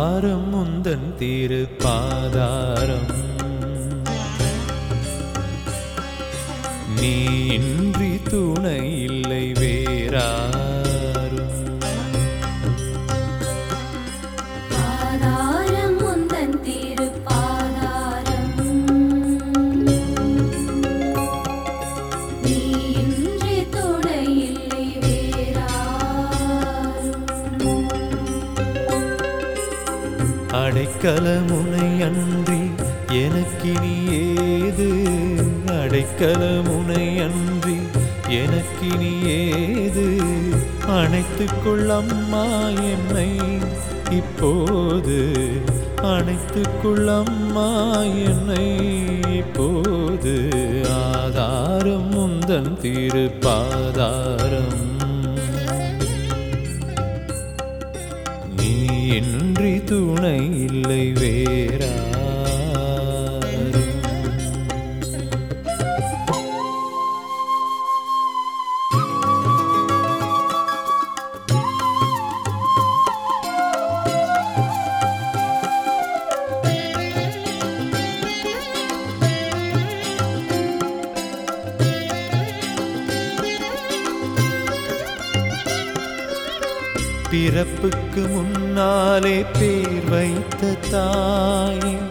ஆதாரம் முந்தன் திரு பாதாரம் நீ இன்றி துணை இல்லை வேறாரும் ஆதாரம் முந்தன் திருப்பாதாரம் நீ இன்றி துணை இல்லை வேறாரும் அடைக்கலமுனை அன்றி எனக்கினி ஏது அடைக்கலமுனை அன்றி எனக்கினி ஏது அணைத்துக் கொள்ளம்மா என்னை இப்போது அணைத்துக் கொள்ளம்மா என்னை இப்போது ஆதாரம் முந்தன் திருப்பாதாரம் நீ இன்றி துணை இல்லை வேறாரும் பிறப்புக்கு முன்னாலே பேர் வைத்த தாயே